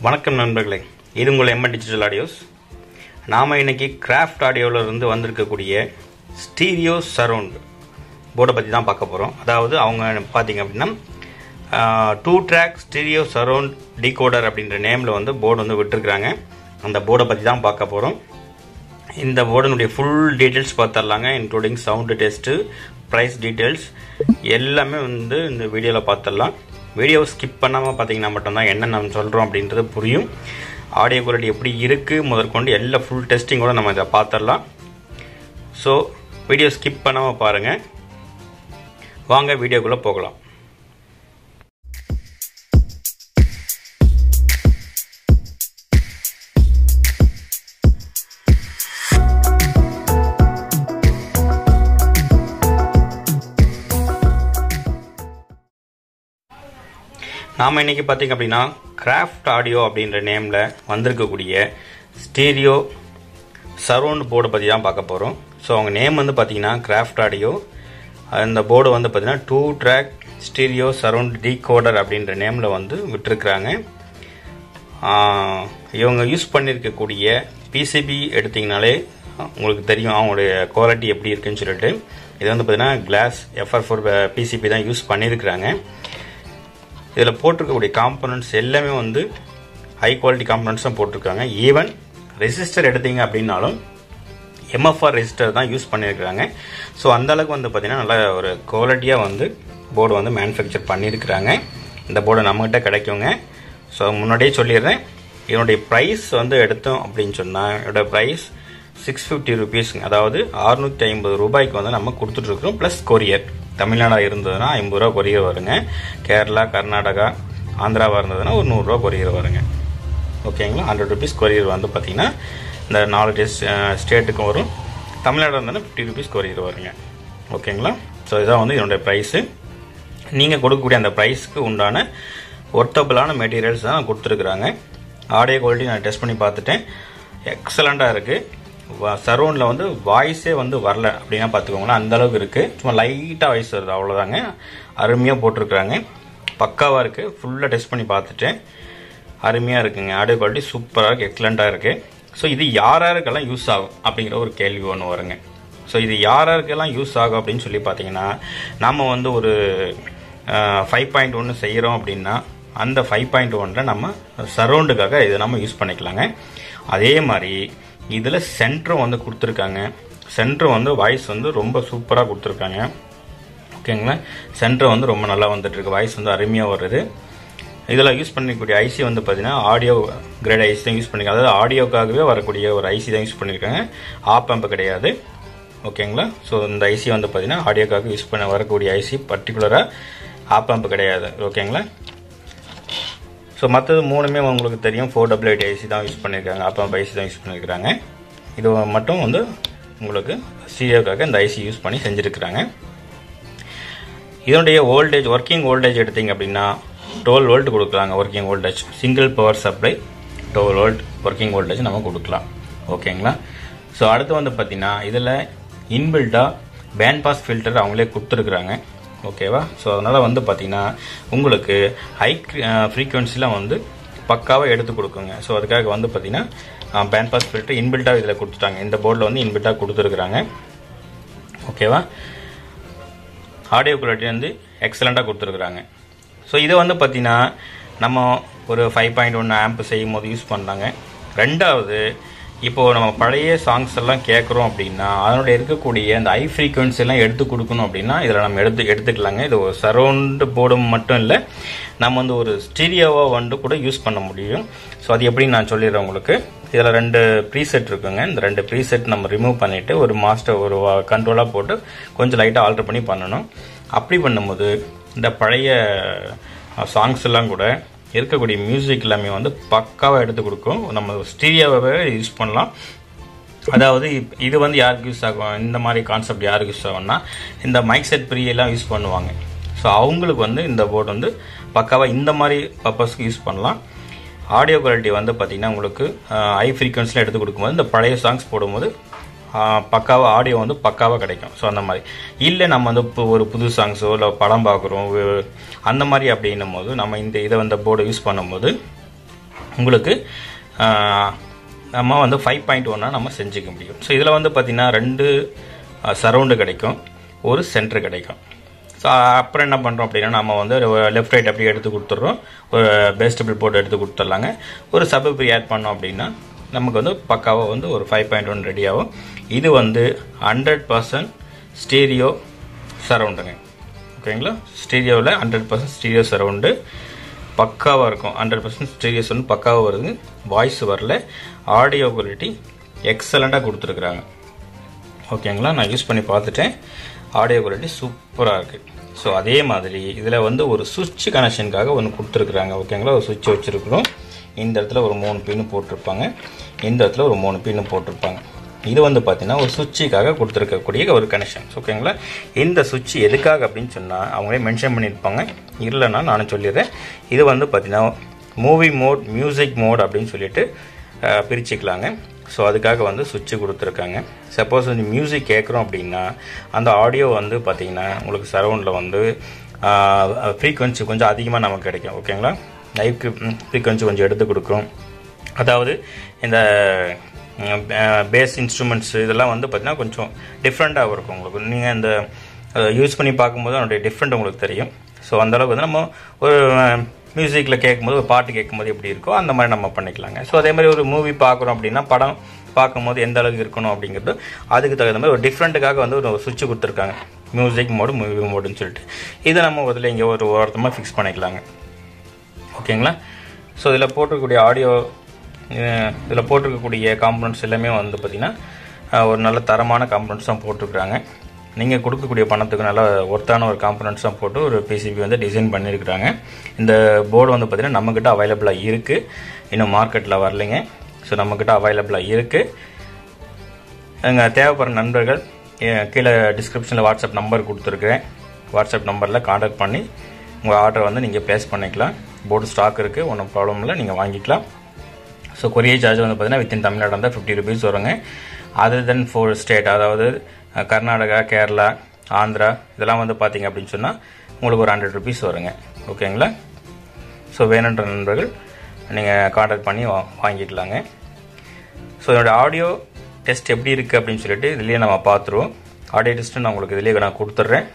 வணக்கம் நண்பர்களே இது உங்கள் எம்என் டிஜிட்டல் ஆடியோஸ் நாம் இன்னைக்கு கிராஃப்ட் ஆடியோவில் இருந்து வந்திருக்கக்கூடிய ஸ்டீரியோ சரவுண்ட் போர்டை பற்றி தான் பார்க்க போகிறோம் அதாவது அவங்க பார்த்தீங்க அப்படின்னா two track stereo surround decoder அப்படின்ற நேமில் வந்து போர்டு வந்து விட்டுருக்குறாங்க அந்த போர்டை பற்றி தான் பார்க்க போகிறோம் இந்த போர்டினுடைய ஃபுல் டீட்டெயில்ஸ் பார்த்துடலாங்க including sound test price details எல்லாமே வந்து இந்த வீடியோவில் பார்த்துடலாம் வீடியோவை ஸ்கிப் பண்ணாமல் பார்த்தீங்கன்னா மட்டும்தான் என்ன நம்ம சொல்கிறோம் அப்படின்றது புரியும் ஆடியோ குவாலிட்டி எப்படி இருக்குது முதற்கொண்டு எல்லா ஃபுல் டெஸ்டிங்கோட நம்ம இதை பார்த்துடலாம் ஸோ வீடியோ ஸ்கிப் பண்ணாமல் பாருங்கள் வாங்க வீடியோக்குள்ளே போகலாம் நாம் இன்றைக்கி பார்த்திங்க அப்படின்னா கிராஃப்ட் ஆடியோ அப்படின்ற நேமில் வந்திருக்கக்கூடிய ஸ்டீரியோ சரௌண்ட் போர்டை பற்றி தான் பார்க்க போகிறோம் ஸோ அவங்க நேம் வந்து பார்த்திங்கன்னா கிராஃப்ட் ஆடியோ அந்த போர்டு வந்து பார்த்திங்கன்னா two track stereo surround decoder அப்படின்ற நேமில் வந்து விட்டுருக்குறாங்க இவங்க யூஸ் பண்ணியிருக்கக்கூடிய பிசிபி எடுத்திங்கனாலே உங்களுக்கு தெரியும் அவங்களுடைய குவாலிட்டி எப்படி இருக்குன்னு சொல்லிட்டு இது வந்து பார்த்திங்கன்னா கிளாஸ் எஃப்ஆர் ஃபோர் பிசிபி தான் யூஸ் பண்ணியிருக்கிறாங்க இதில் போட்டிருக்கக்கூடிய காம்பனண்ட்ஸ் எல்லாமே வந்து ஹை குவாலிட்டி காம்பனண்ட்ஸ் தான் போட்டிருக்காங்க ஈவன் ரெசிஸ்டர் எடுத்தீங்க அப்படின்னாலும் எம்எஃப்ஆர் ரெசிஸ்டர் தான் யூஸ் பண்ணியிருக்கிறாங்க ஸோ அந்தளவுக்கு வந்து பார்த்திங்கன்னா நல்ல ஒரு குவாலிட்டியாக வந்து போர்டு வந்து மேனுஃபேக்சர் பண்ணியிருக்கிறாங்க இந்த போர்டு நம்மகிட்ட கிடைக்குங்க ஸோ முன்னாடியே சொல்லிடுறேன் இதனுடைய ப்ரைஸ் வந்து எடுத்தோம் அப்படின்னு சொன்னால் இதோட ப்ரைஸ் சிக்ஸ் ஃபிஃப்டி ருபீஸுங்க அதாவது அறுநூற்றி ஐம்பது ரூபாய்க்கு வந்து நம்ம கொடுத்துட்ருக்குறோம் ப்ளஸ் கொரியர் தமிழ்நாடா இருந்ததுன்னா ஐம்பது ரூபா கொரியர் வருங்க கேரளா கர்நாடகா ஆந்திராவாக இருந்ததுன்னா ஒரு நூறுரூவா கொரியர் வருங்க ஓகேங்களா ஹண்ட்ரட் ருபீஸ் கொரியர் வந்து பார்த்தீங்கன்னா இந்த நாலு டேஸ் ஸ்டேட்டுக்கும் வரும் தமிழ்நாடு இருந்ததுன்னா ஃபிஃப்டி ருபீஸ் கொரியர் வருங்க ஓகேங்களா ஸோ இதான் வந்து இதனுடைய ப்ரைஸு நீங்கள் கொடுக்கக்கூடிய அந்த ப்ரைஸ்க்கு உண்டான ஒர்த்தபிளான மெட்டீரியல்ஸ் தான் கொடுத்துருக்குறாங்க ஆடியோ குவாலிட்டி நான் டெஸ்ட் பண்ணி பார்த்துட்டேன் எக்ஸலண்ட்டாக இருக்குது சரௌண்டில் வந்து வாய்ஸே வந்து வரல அப்படின்னா பார்த்துக்கோங்களேன் அந்தளவுக்கு இருக்குது சும்மா லைட்டாக வாய்ஸ் வருது அவ்வளோதாங்க அருமையாக போட்டிருக்குறாங்க பக்காவாக இருக்குது ஃபுல்லாக டெஸ்ட் பண்ணி பார்த்துட்டேன் அருமையாக இருக்குங்க ஆடியோ குவாலிட்டி சூப்பராக இருக்குது எக்ஸலண்ட்டாக இருக்குது ஸோ இது யார் யாருக்கெல்லாம் யூஸ் ஆகும் அப்படிங்கிற ஒரு கேள்வி ஒன்று வருங்க ஸோ இது யார் யாருக்கெல்லாம் யூஸ் ஆகும் அப்படின்னு சொல்லி பார்த்தீங்கன்னா நம்ம வந்து ஒரு ஃபைவ் பாயிண்ட் ஒன்று செய்கிறோம் அப்படின்னா அந்த ஃபைவ் பாயிண்ட் ஒனில் நம்ம சரௌண்டுக்காக இதை நம்ம யூஸ் பண்ணிக்கலாங்க அதே மாதிரி இதில் சென்டரும் வந்து கொடுத்துருக்காங்க சென்டர் வந்து வாய்ஸ் வந்து ரொம்ப சூப்பராக கொடுத்துருக்காங்க ஓகேங்களா சென்டர் வந்து ரொம்ப நல்லா வந்துட்டுருக்கு வாய்ஸ் வந்து அருமையாக வருது இதில் யூஸ் பண்ணிக்கக்கூடிய ஐசி வந்து பார்த்தீங்கன்னா ஆடியோ கிரேட் ஐசி தான் யூஸ் பண்ணியிருக்காங்க அதாவது ஆடியோக்காகவே வரக்கூடிய ஒரு ஐசி தான் யூஸ் பண்ணியிருக்காங்க ஆப் பம்பு கிடையாது ஓகேங்களா ஸோ இந்த ஐசி வந்து பார்த்தீங்கன்னா ஆடியோக்காக யூஸ் பண்ண வரக்கூடிய ஐசி பர்டிகுலராக ஆப் பம்பு கிடையாது ஓகேங்களா ஸோ மற்றது மூணுமே உங்களுக்கு தெரியும் ஃபோர் டபுள் எயிட் ஐசி தான் யூஸ் பண்ணியிருக்காங்க ஆப்பம் ஐசி தான் யூஸ் பண்ணியிருக்கிறாங்க இது மட்டும் வந்து உங்களுக்கு ஸ்டீரியோக்காக இந்த ஐசி யூஸ் பண்ணி செஞ்சுருக்கிறாங்க இதனுடைய ஓல்டேஜ் ஒர்க்கிங் ஓல்டேஜ் எடுத்தீங்க அப்படின்னா டுவெல் வோல்ட் கொடுக்கலாங்க working voltage single power supply twelve volt working voltage நம்ம கொடுக்கலாம் ஓகேங்களா ஸோ அடுத்து வந்து பார்த்தீங்கன்னா இதில் இன்பில்டாக பேண்ட் பாஸ் ஃபில்டர் அவங்களே கொடுத்துருக்குறாங்க ஓகேவா ஸோ அதனால் வந்து பார்த்தீங்கன்னா உங்களுக்கு ஹை ஃப்ரீக்குவன்சிலாம் வந்து பக்காவாக எடுத்து கொடுக்குங்க ஸோ அதுக்காக வந்து பார்த்தீங்கன்னா பேண்ட் பாஸ் ஃபில்டர் இன்பில்ட்டாக இதில் கொடுத்துட்டாங்க இந்த போர்டில் வந்து இன்பில்ட்டாக கொடுத்துருக்குறாங்க ஓகேவா ஆடியோ குவாலிட்டி வந்து எக்ஸலண்ட்டாக கொடுத்துருக்குறாங்க ஸோ இதை வந்து பார்த்தீங்கன்னா நம்ம ஒரு ஃபைவ் பாயிண்ட் ஒன் ஆம்ப் செய்யும் போது யூஸ் பண்ணாங்க ரெண்டாவது இப்போது நம்ம பழைய சாங்ஸ் எல்லாம் கேட்குறோம் அப்படின்னா அதனுடைய இருக்கக்கூடிய அந்த ஹை ஃப்ரீக்குவன்சி எல்லாம் எடுத்து கொடுக்கணும் அப்படின்னா இதில் நம்ம எடுத்து எடுத்துக்கலாங்க இது ஒரு சரௌண்டு போர்டும் மட்டும் இல்லை நம்ம வந்து ஒரு ஸ்டீரியோவாக வந்து கூட யூஸ் பண்ண முடியும் ஸோ அது எப்படின்னு நான் சொல்லிடுறேன் உங்களுக்கு இதில் ரெண்டு ப்ரீசெட் இருக்குங்க இந்த ரெண்டு ப்ரீசெட் நம்ம ரிமூவ் பண்ணிவிட்டு ஒரு மாஸ்டர் ஒரு கண்ட்ரோலாக போட்டு கொஞ்சம் லைட்டாக ஆல்ட்ரு பண்ணி பண்ணணும் அப்படி பண்ணும்போது இந்த பழைய சாங்ஸ் எல்லாம் கூட இருக்கக்கூடிய மியூசிக் எல்லாமே வந்து பக்காவாக எடுத்து கொடுக்கும் நம்ம ஸ்டீரியோவை யூஸ் பண்ணலாம் அதாவது இது வந்து யாருக்கு யூஸ் ஆகும் இந்த மாதிரி கான்செப்ட் யாருக்கு யூஸ் ஆகும்னா இந்த மைக் செட் எல்லாம் யூஸ் பண்ணுவாங்க ஸோ அவங்களுக்கு வந்து இந்த போர்டு வந்து பக்காவாக இந்த மாதிரி பர்பஸ்க்கு யூஸ் பண்ணலாம் ஆடியோ குவாலிட்டி வந்து பார்த்திங்கன்னா உங்களுக்கு ஹை ஃப்ரீக்வன்சியில் எடுத்து கொடுக்கும்போது இந்த பழைய சாங்ஸ் போடும்போது பக்காவாக ஆடியோ வந்து பக்காவாக கிடைக்கும் ஸோ அந்த மாதிரி இல்லை நம்ம வந்து இப்போ ஒரு புது சாங்ஸோ இல்லை படம் பார்க்குறோம் அந்த மாதிரி அப்படின்னும் போது நம்ம இந்த இதை வந்து போர்டை யூஸ் பண்ணும்போது உங்களுக்கு ஆஹ், நம்ம வந்து ஃபைவ் பாயிண்ட் ஒன்னாக நம்ம செஞ்சுக்க முடியும் ஸோ இதில் வந்து பார்த்திங்கன்னா ரெண்டு சரவுண்டு கிடைக்கும் ஒரு சென்டர் கிடைக்கும் ஸோ அப்புறம் என்ன பண்ணுறோம் அப்படின்னா நம்ம வந்து லெஃப்ட் ரைட் அப்படியே எடுத்து கொடுத்துட்றோம் ஒரு பேஸ்டபிள் போர்டு எடுத்து கொடுத்துட்லாங்க ஒரு சப் இப்படி ஆட் பண்ணோம் அப்படின்னா நமக்கு வந்து பக்காவாக வந்து ஒரு ஃபைவ் பாயிண்ட் ஒன் ரெடி ஆகும் இது வந்து ஹண்ட்ரட் பர்சன்ட் ஸ்டீரியோ சரவுண்டுங்க ஓகேங்களா ஸ்டீரியோவில் ஹண்ட்ரட் பர்சன்ட் ஸ்டீரியோ சரவுண்டு பக்காவாக இருக்கும் ஹண்ட்ரட் பர்சன்ட் ஸ்டீரியோ சரவுண்ட் பக்காவாக வருது வாய்ஸ் வரல ஆடியோ குவாலிட்டி எக்ஸலண்ட்டாக கொடுத்துருக்குறாங்க ஓகேங்களா நான் யூஸ் பண்ணி பார்த்துட்டேன் ஆடியோ குவாலிட்டி சூப்பராக இருக்குது ஸோ அதே மாதிரி இதில் வந்து ஒரு சுவிட்ச் கனெக்ஷனுக்காக ஒன்று கொடுத்துருக்குறாங்க ஓகேங்களா ஒரு சுவிட்ச் வச்சுருக்குறோம் இந்த இடத்துல ஒரு மூணு பின்னு போட்டிருப்பாங்க இந்த இடத்துல ஒரு மூணு பின்னு போட்டிருப்பாங்க இது வந்து பார்த்தீங்கன்னா ஒரு சுவிட்சுக்காக கொடுத்துருக்கக்கூடிய ஒரு கனெக்ஷன் ஓகேங்களா இந்த சுவிட்ச் எதுக்காக அப்படின்னு சொன்னால் அவங்களே மென்ஷன் பண்ணியிருப்பாங்க இல்லைன்னா நானும் சொல்லிடுறேன் இது வந்து பார்த்தீங்கன்னா மூவி மோட் மியூசிக் மோட் அப்படின்னு சொல்லிட்டு அஹ், பிரிச்சுக்கலாங்க ஸோ அதுக்காக வந்து சுவிட்சு கொடுத்துருக்காங்க சப்போஸ் வந்து மியூசிக் கேட்குறோம் அப்படின்னா அந்த ஆடியோ வந்து பார்த்தீங்கன்னா உங்களுக்கு சரௌண்டில் வந்து ஃப்ரீக்வன்சி கொஞ்சம் அதிகமாக நமக்கு கிடைக்கும் ஓகேங்களா லைவ்க்கு ஃப்ரீக்வன்சி கொஞ்சம் எடுத்து கொடுக்கும் அதாவது இந்த பேஸ் இன்ஸ்ட்ருமெண்ட்ஸ் இதெல்லாம் வந்து பார்த்தீங்கன்னா கொஞ்சம் டிஃப்ரெண்ட்டாக இருக்கும் உங்களுக்கு நீங்கள் இந்த யூஸ் பண்ணி பார்க்கும்போது அதனுடைய டிஃப்ரெண்ட் உங்களுக்கு தெரியும் ஸோ அந்தளவுக்கு வந்து நம்ம ஒரு மியூசிக்கில் கேட்கும்போது ஒரு பாட்டு கேட்கும்போது எப்படி இருக்கோ அந்த மாதிரி நம்ம பண்ணிக்கலாங்க ஸோ அதே மாதிரி ஒரு மூவி பார்க்குறோம் அப்படின்னா படம் பார்க்கும்போது எந்த அளவுக்கு இருக்கணும் அப்படிங்கிறது அதுக்கு தகுந்த மாதிரி ஒரு டிஃப்ரெண்ட்டுக்காக வந்து ஒரு சுவிட்ச் கொடுத்துருக்காங்க மியூசிக் மோடு மூவி மோடுன்னு சொல்லிட்டு இதை நம்ம இதில் இங்கே ஒரு ஓரத்தமாக ஃபிக்ஸ் பண்ணிக்கலாங்க ஓகேங்களா ஸோ இதில் போட்டிருக்கக்கூடிய ஆடியோ இதில் போட்டிருக்கக்கூடிய காம்பனண்ட்ஸ் எல்லாமே வந்து பார்த்திங்கன்னா அஹ், ஒரு நல்ல தரமான காம்பனண்ட்ஸ் தான் போட்டிருக்கிறாங்க நீங்கள் கொடுக்கக்கூடிய பணத்துக்கு நல்ல ஒர்த்தான ஒரு காம்பனண்ட்ஸ் தான் போட்டு ஒரு பிசிபி வந்து டிசைன் பண்ணியிருக்கிறாங்க இந்த போர்டு வந்து பார்த்திங்கன்னா நம்மக்கிட்ட அவைலபிளாக இருக்குது இன்னும் மார்க்கெட்டில் வரலைங்க ஸோ நம்மக்கிட்ட அவைலபிளாக இருக்குது எங்கள் தேவைப்படுற நண்பர்கள் எ- கீழே டிஸ்கிரிப்ஷனில் வாட்ஸ்அப் நம்பர் கொடுத்துருக்குறேன் வாட்ஸ்அப் நம்பரில் காண்டாக்ட் பண்ணி உங்கள் ஆர்டரை வந்து நீங்கள் ப்ளேஸ் பண்ணிக்கலாம் போர்டு ஸ்டாக் இருக்குது ஒன்றும் ப்ராப்ளம் இல்லை நீங்கள் வாங்கிக்கலாம் ஸோ கொரியர் சார்ஜ் வந்து பார்த்தீங்கன்னா வித்தின் தமிழ்நாடு வந்து ஃபிஃப்டி ருபீஸ் வருங்க அதர் தென் ஃபோர் ஸ்டேட் அதாவது அஹ், கர்நாடகா கேரளா ஆந்திரா இதெல்லாம் வந்து பார்த்தீங்க அப்படின்னு சொன்னால் உங்களுக்கு ஒரு ஹண்ட்ரட் ருபீஸ் வருங்க ஓகேங்களா ஸோ வேணுன்ற நண்பர்கள் நீங்கள் காண்டாக்ட் பண்ணி வா வாங்கிக்கலாங்க ஸோ என்னோட ஆடியோ டெஸ்ட் எப்படி இருக்குது அப்படின்னு சொல்லிட்டு இதுலேயே நம்ம பார்த்துருவோம் ஆடியோ டெஸ்ட்டு நான் உங்களுக்கு இதுலேயே நான் கொடுத்துட்றேன்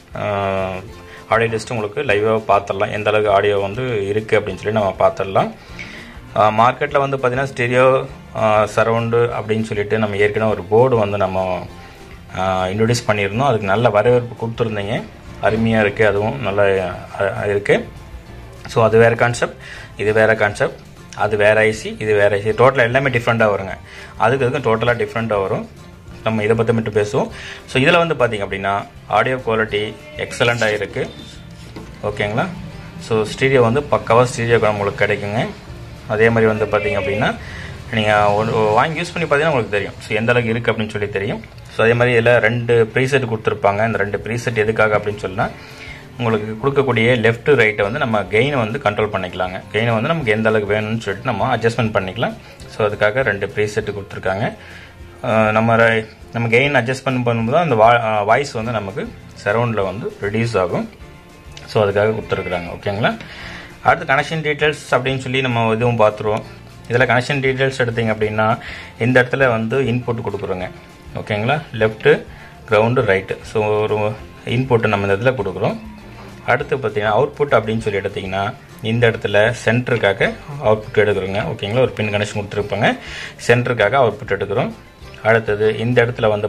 ஆடியோ டெஸ்ட்டு உங்களுக்கு லைவாக பார்த்துடலாம் எந்த அளவுக்கு ஆடியோ வந்து இருக்குது அப்படின்னு சொல்லி நம்ம பார்த்துடலாம் மார்க்கெட்டில் வந்து பார்த்திங்கன்னா ஸ்டெரியோ சரவுண்டு அப்படின்னு சொல்லிட்டு நம்ம ஏற்கனவே ஒரு போர்டு வந்து நம்ம இன்ட்ரடியூஸ் பண்ணியிருந்தோம் அதுக்கு நல்ல வரவேற்பு கொடுத்துருந்தீங்க அருமையாக இருக்குது அதுவும் நல்லா இருக்குது ஸோ அது வேறு கான்செப்ட் இது வேறு கான்செப்ட் அது வேறு ஐசி இது வேறு ஐசி டோட்டலாக எல்லாமே டிஃப்ரெண்ட்டாக வருங்க அதுக்கு அதுக்கும் டோட்டலாக டிஃப்ரெண்ட்டாக வரும் நம்ம இதை பற்றி மட்டும் பேசுவோம் ஸோ இதில் வந்து பார்த்திங்க அப்படின்னா ஆடியோ குவாலிட்டி எக்ஸலண்ட்டாக இருக்குது ஓகேங்களா ஸோ ஸ்டீரியோ வந்து பக்காவாக ஸ்டீரியோ உங்களுக்கு கிடைக்குங்க அதே மாதிரி வந்து பார்த்தீங்க அப்படின்னா நீங்கள் வாங்கி யூஸ் பண்ணி பார்த்தீங்கன்னா உங்களுக்கு தெரியும் ஸோ எந்த அளவுக்கு இருக்குது அப்படின்னு சொல்லி தெரியும் ஸோ அதே மாதிரி இதில் ரெண்டு ப்ரீசெட் கொடுத்துருப்பாங்க இந்த ரெண்டு ப்ரீசெட் எதுக்காக அப்படின்னு சொன்னால் உங்களுக்கு கொடுக்கக்கூடிய லெஃப்ட் ரைட்டை வந்து நம்ம கெயினை வந்து கண்ட்ரோல் பண்ணிக்கலாங்க கெயினை வந்து நமக்கு எந்த அளவுக்கு வேணும்னு சொல்லிட்டு நம்ம அட்ஜஸ்ட்மெண்ட் பண்ணிக்கலாம் ஸோ அதுக்காக ரெண்டு ப்ரீசெட் கொடுத்துருக்காங்க அஹ் நம்ம ரை- நம்ம கெயின் அட்ஜஸ்ட்மெண்ட் பண்ணும்போது அந்த வாய்ஸ் வந்து நமக்கு சரௌண்டில் வந்து ரெடியூஸ் ஆகும் ஸோ அதுக்காக கொடுத்துருக்குறாங்க ஓகேங்களா அடுத்து கனெக்ஷன் டீட்டெயில்ஸ் அப்படின்னு சொல்லி நம்ம இதுவும் பார்த்துருவோம் இதில் கனெக்ஷன் டீட்டெயில்ஸ் எடுத்தீங்க அப்படின்னா இந்த இடத்துல வந்து இன்புட் கொடுக்குறோங்க ஓகேங்களா லெஃப்ட்டு கிரவுண்டு ரைட்டு ஸோ ஒரு இன்புட்டு நம்ம இந்த இடத்துல கொடுக்குறோம் அடுத்து பார்த்தீங்கன்னா அவுட்புட் அப்படின்னு சொல்லி எடுத்தீங்கன்னா இந்த இடத்துல சென்டருக்காக அவுட்புட் எடுக்கிறோங்க ஓகேங்களா ஒரு பின் கனெக்ஷன் கொடுத்துருப்பாங்க சென்டருக்காக அவுட்புட் எடுக்கிறோம் அடுத்தது இந்த இடத்துல வந்து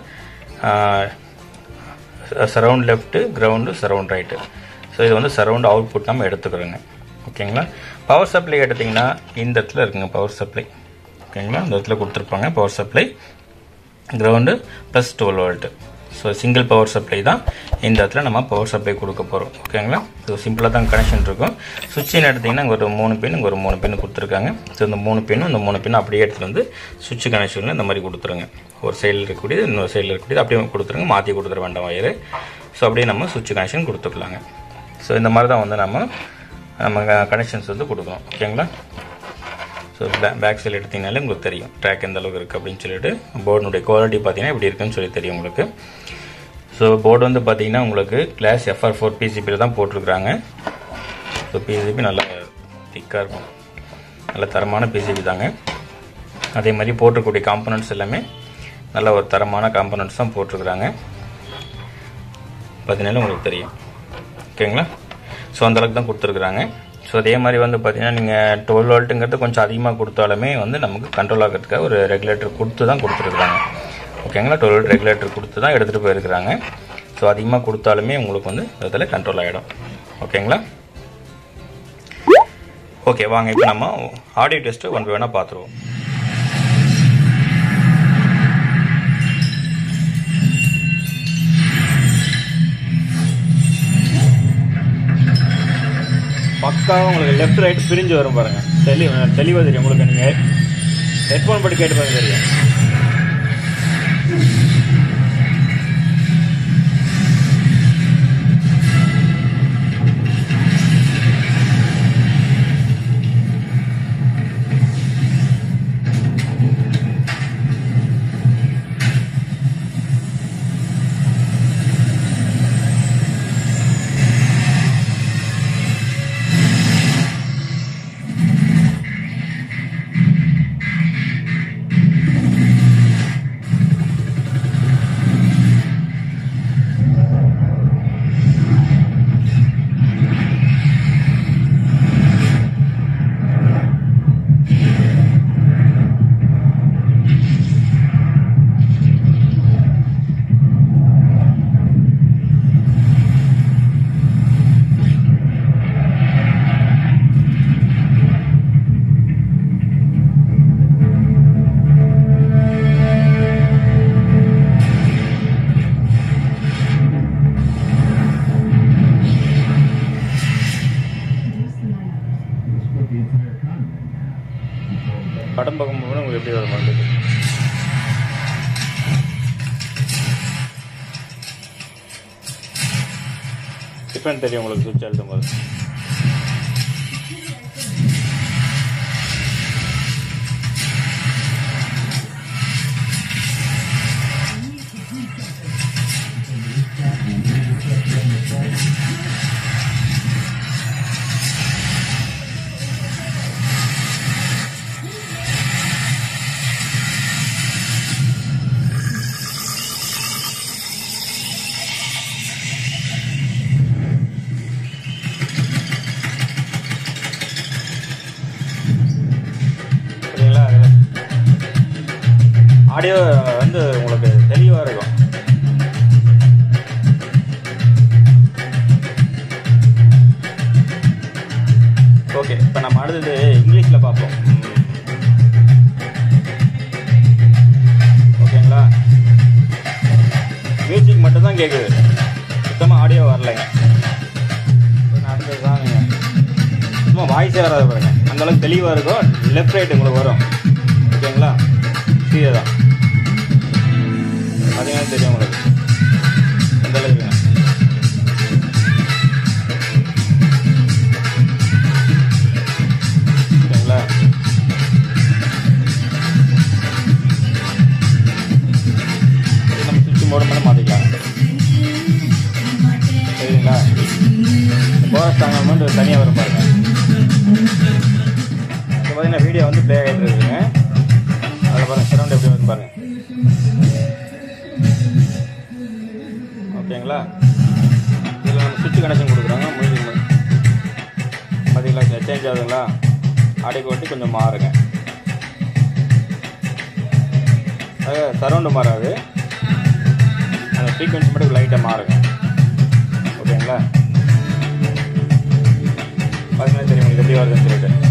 பார்த்தீங்கன்னா surround left ground surround right so இது வந்து சரவுண்ட் அவுட்புட் நம்ம எடுத்துக்கிறோங்க ஓகேங்களா பவர் சப்ளை எடுத்திங்கன்னா இந்த இடத்துல இருக்குங்க பவர் சப்ளை ஓகேங்களா இந்த இடத்துல கொடுத்துருப்பாங்க power supply ground plus twelve volt so single power supply தான் இந்த இடத்துல நம்ம பவர் சப்ளை கொடுக்க போகிறோம் ஓகேங்களா ஸோ சிம்பிளாக தான் கனெக்ஷன் இருக்கும் சுவிட்சின்னு எடுத்திங்கன்னா இங்கே ஒரு மூணு பின் இங்கே ஒரு மூணு பின் கொடுத்துருக்காங்க ஸோ இந்த மூணு பின்னும் இந்த மூணு பின்னும் அப்படியே எடுத்துகிட்டு வந்து சுவிட்ச் கனெக்ஷனில் இந்த மாதிரி கொடுத்துருங்க ஒரு சைடில் இருக்கக்கூடியது இன்னொரு சைடில் இருக்கக்கூடியது அப்படியே கொடுத்துருங்க மாற்றி கொடுத்துட வேண்டாம் வயரு ஸோ அப்படியே நம்ம சுவிட்ச் கனெக்ஷன் கொடுத்துக்கலாங்க ஸோ இந்த மாதிரி தான் வந்து நம்ம நம்ம கனெக்ஷன்ஸ் வந்து கொடுக்கணும் ஓகேங்களா ஸோ பேக் சைடு எடுத்தீங்கனாலே உங்களுக்கு தெரியும் ட்ராக் எந்த அளவுக்கு இருக்குது அப்படின்னு சொல்லிட்டு போர்டினுடைய குவாலிட்டி பார்த்தீங்கன்னா இப்படி இருக்குன்னு சொல்லி தெரியும் உங்களுக்கு ஸோ போர்டு வந்து பார்த்தீங்கன்னா உங்களுக்கு கிளாஸ் எஃப்ஆர் ஃபோர் பிசிபியில் தான் போட்டிருக்கிறாங்க ஸோ பிசிபி நல்லா திக்காக இருக்கும் நல்ல தரமான பிசிபி தாங்க அதே மாதிரி போட்டிருக்கக்கூடிய காம்பனண்ட்ஸ் எல்லாமே நல்ல ஒரு தரமான காம்பனண்ட்ஸ் தான் போட்டிருக்கிறாங்க பார்த்தீங்கன்னா உங்களுக்கு தெரியும் ஓகேங்களா ஸோ அந்தளவுக்கு தான் கொடுத்துருக்குறாங்க ஸோ அதே மாதிரி வந்து பார்த்தீங்கன்னா நீங்கள் டுவெல் வோல்ட்டுங்கிறது கொஞ்சம் அதிகமாக கொடுத்தாலுமே வந்து நமக்கு கண்ட்ரோல் ஆகிறதுக்காக ஒரு ரெகுலேட்டர் கொடுத்து தான் கொடுத்துருக்குறாங்க ஓகேங்களா டுவெல் வோல்ட் ரெகுலேட்டர் கொடுத்து தான் எடுத்துகிட்டு போயிருக்கிறாங்க ஸோ அதிகமாக கொடுத்தாலுமே உங்களுக்கு வந்து இதில் கண்ட்ரோல் ஆகிடும் ஓகேங்களா ஓகே வாங்க இப்போ நம்ம ஆடியோ டெஸ்ட்டு ஒன் பை ஒன்னாக பார்த்துருவோம் பக்காவாக உங்களுக்கு லெஃப்ட் ரைட் பிரிஞ்சு வரும் பாருங்க தெளி தெளிவாக தெரியும் உங்களுக்கு நீங்கள் ஹெட்ஃபோன் போட்டு கேட்டு பாருங்க தெரியும் படம் பார்க்கும்போது உங்களுக்கு எப்படி வர மாட்டேங்குது டிஃப்ரெண்ட் தெரியும் உங்களுக்கு சுவிட்ச் அழுத்தும் போது சரிங்களா ஆடியோ வந்து உங்களுக்கு தெளிவாக இருக்கும் ஓகே இப்போ நம்ம அடுத்தது இங்கிலீஷில் பார்ப்போம் ஓகேங்களா மியூசிக் மட்டும் தான் கேட்குது சுத்தமாக ஆடியோ வரலைங்க இப்போ நான் அடுத்தது தாங்க சும்மா வாய்ஸே வராது பாருங்க அந்த அளவுக்கு தெளிவாக இருக்கும் லெஃப்ட் ரைட் உங்களுக்கு வரும் ஓகேங்களா சீரே தான் பார்த்தீங்கன்னா தெரியும் உங்களுக்கு எந்த அளவுக்கு ஓகேங்களா இது நம்ம சுவிட்ச் மோடு மட்டும் மாற்றிக்கலாம் சரிங்களா போரஸ் தாங்க மட்டும் தனியாக வரும் பாருங்க இப்போ பார்த்தீங்கன்னா வீடியோ வந்து ப்ளே ஆகிட்டு இருக்குங்க அதில் பாருங்க சரௌண்ட் எப்படி வந்து பாருங்க ஓகேங்களா இதில் நம்ம சுவிட்ச் கனெக்ஷன் கொடுக்குறாங்க மியூசிக் பார்த்தீங்களா சேஞ்ச் ஆகுதுங்களா ஆடிக்கு வட்டி கொஞ்சம் மாறுங்க அது சரௌண்டு மாறாது அந்த ஃப்ரீக்வன்சி மட்டும் லைட்டாக மாறுங்க ஓகேங்களா பார்த்தீங்கன்னா தெரியும் உங்களுக்கு எப்படி வருதுன்னு சொல்லிட்டு